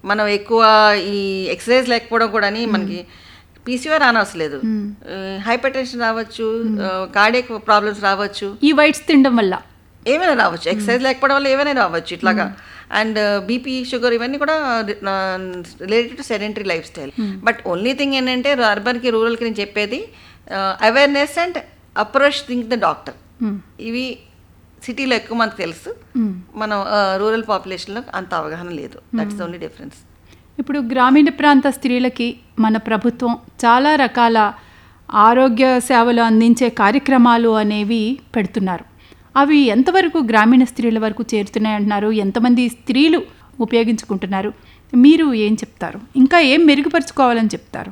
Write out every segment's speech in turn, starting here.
మనం ఎక్కువ ఈ ఎక్సర్సైజ్ లేకపోవడం కూడా మనకి పీసీఓ రానవసలేదు హైపర్ టెన్షన్ రావచ్చు కార్డియక్ ప్రాబ్లమ్స్ రావచ్చు ఈ వైట్స్ తినడం వల్ల ఏమైనా రావచ్చు ఎక్సర్సైజ్ లేకపోవడం వల్ల ఏమైనా రావచ్చు ఇట్లాగా అండ్ బీపీ షుగర్ ఇవన్నీ కూడా related to sedentary lifestyle but only thing ఏంటంటే అర్బన్కి రూరల్కి నేను చెప్పేది awareness and approach think the doctor ఇవి సిటీలో ఎక్కువ మనకు తెలుసు మనం రూరల్ పాపులేషన్లో అంత అవగాహన లేదు దట్స్ ఓన్లీ డిఫరెన్స్ ఇప్పుడు గ్రామీణ ప్రాంత స్త్రీలకి మన ప్రభుత్వం చాలా రకాల ఆరోగ్య సేవలు అందించే కార్యక్రమాలు అనేవి పెడుతున్నారు అవి ఎంతవరకు గ్రామీణ స్త్రీల వరకు చేరుతున్నాయి అంటున్నారు ఎంతమంది స్త్రీలు ఉపయోగించుకుంటున్నారు మీరు ఏం చెప్తారు ఇంకా ఏం మెరుగుపరుచుకోవాలని చెప్తారు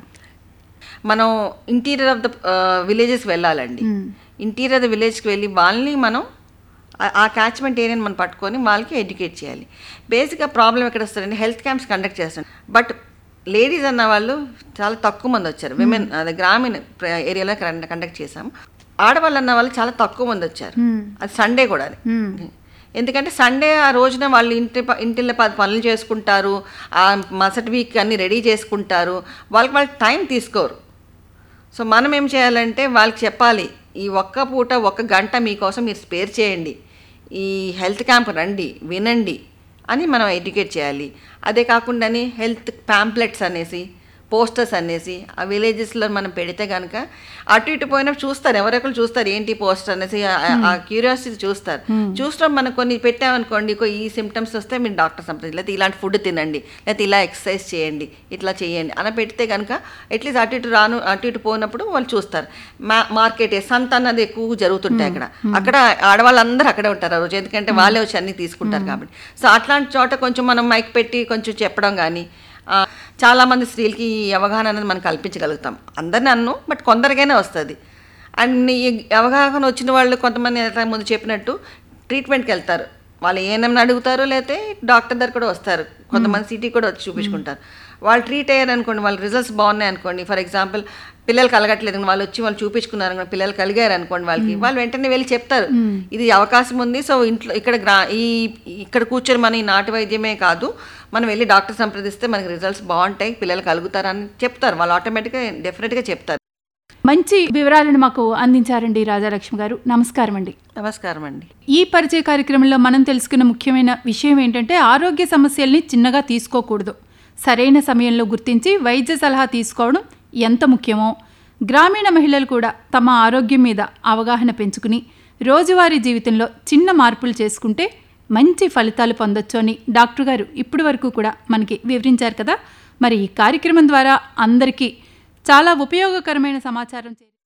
మనం ఇంటీరియర్ ఆఫ్ ద విలేజెస్కి వెళ్ళాలండి ఇంటీరియర్ ఆఫ్ ద విలేజ్కి వెళ్ళి వాళ్ళని మనం ఆ- ఆ క్యాచ్మెంట్ ఏరియాని మనం పట్టుకొని వాళ్ళకి ఎడ్యుకేట్ చేయాలి బేసిక్గా ప్రాబ్లం ఎక్కడ వస్తుందంటే హెల్త్ క్యాంప్స్ కండక్ట్ చేస్తాం బట్ లేడీస్ అన్న వాళ్ళు చాలా తక్కువ మంది వచ్చారు విమెన్ అదే గ్రామీణ ప్ర- ఏరియాలో కండక్ట్ చేసాం ఆడవాళ్ళు అన్న వాళ్ళు చాలా తక్కువ మంది వచ్చారు అది సండే కూడా అది ఎందుకంటే సండే ఆ రోజున వాళ్ళు ఇంటి ప- ఇంటిలో పది పనులు చేసుకుంటారు ఆ మసటి వీక్ అన్ని రెడీ చేసుకుంటారు వాళ్ళకి వాళ్ళు టైం తీసుకోరు సో మనం ఏం చేయాలంటే వాళ్ళకి చెప్పాలి ఈ ఒక్క పూట ఒక్క గంట మీకోసం మీరు స్పేర్ చేయండి ఈ హెల్త్ క్యాంప్ రండి వినండి అని మనం ఎడ్యుకేట్ చేయాలి అదే కాకుండాని హెల్త్ ప్యాంప్లెట్స్ అనేసి పోస్టర్స్ అనేసి ఆ విలేజెస్లో మనం పెడితే కనుక అటు ఇటు పోయినప్పుడు చూస్తారు ఎవరెక్కరు చూస్తారు ఏంటి పోస్టర్ అనేసి ఆ- ఆ క్యూరియాసిటీ చూస్తారు చూసినప్పుడు మనం కొన్ని పెట్టామనుకోండి ఇగో ఈ సిమ్టమ్స్ వస్తే మీరు డాక్టర్ సంప్రదించి లేకపోతే ఇలాంటి ఫుడ్ తినండి లేకపోతే ఇలా ఎక్సర్సైజ్ చేయండి ఇట్లా చేయండి అని పెడితే కనుక అట్లీస్ట్ అటు ఇటు రాను అటు ఇటు పోయినప్పుడు వాళ్ళు చూస్తారు మా మార్కెట్ సంత అన్నది ఎక్కువ జరుగుతుంటాయి అక్కడ అక్కడ ఆడవాళ్ళందరూ అక్కడే ఉంటారు ఆ రోజు ఎందుకంటే వాళ్ళే వచ్చి అన్ని తీసుకుంటారు కాబట్టి సో అట్లాంటి చోట కొంచెం మనం మైక్ పెట్టి కొంచెం చెప్పడం కానీ ఆ, చాలా మంది స్త్రీలకి ఈ అవగాహన అనేది మనం కల్పించగలుగుతాం అందరిని అన్ను బట్ కొందరికైనా వస్తుంది అండ్ ఈ అవగాహన వచ్చిన వాళ్ళు కొంతమంది ఎంత ముందు చెప్పినట్టు ట్రీట్మెంట్కి వెళ్తారు వాళ్ళు ఏమన్నా అడుగుతారు లేకపోతే డాక్టర్ దగ్గర కూడా వస్తారు కొంతమంది సిటీ కూడా వచ్చి చూపించుకుంటారు వాళ్ళు ట్రీట్ అయ్యారు అనుకోండి వాళ్ళ రిజల్ట్స్ బాగున్నాయి అనుకోండి ఫర్ ఎగ్జాంపుల్ పిల్లలు కలగట్లేదు అనుకోండి, వాళ్ళు వచ్చి వాళ్ళు చూపించుకున్నారు అనుకోండి, పిల్లలు కలిగారు అనుకోండి వాళ్ళకి వాళ్ళు వెంటనే వెళ్ళి చెప్తారు ఇది అవకాశం ఉంది సో ఇంట్లో ఇక్కడ గ్రా ఈ ఇక్కడ కూర్చొని మన ఈ నాటు వైద్యమే కాదు మనం వెళ్ళి డాక్టర్ సంప్రదిస్తే మనకి రిజల్ట్స్ బాగుంటాయి పిల్లలు కలుగుతారని చెప్తారు వాళ్ళు ఆటోమేటిక్గా డెఫినెట్గా చెప్తారు మంచి వివరాలను మాకు అందించారండి రాజాలక్ష్మి గారు నమస్కారం అండి నమస్కారం అండి ఈ పరిచయ కార్యక్రమంలో మనం తెలుసుకున్న ముఖ్యమైన విషయం ఏంటంటే ఆరోగ్య సమస్యల్ని చిన్నగా తీసుకోకూడదు సరైన సమయంలో గుర్తించి వైద్య సలహా తీసుకోవడం ఎంత ముఖ్యమో గ్రామీణ మహిళలు కూడా తమ ఆరోగ్యం మీద అవగాహన పెంచుకుని రోజువారీ జీవితంలో చిన్న మార్పులు చేసుకుంటే మంచి ఫలితాలు పొందొచ్చు అని డాక్టర్ గారు ఇప్పటి వరకు కూడా మనకి వివరించారు కదా మరి ఈ కార్యక్రమం ద్వారా అందరికీ చాలా ఉపయోగకరమైన సమాచారం చే-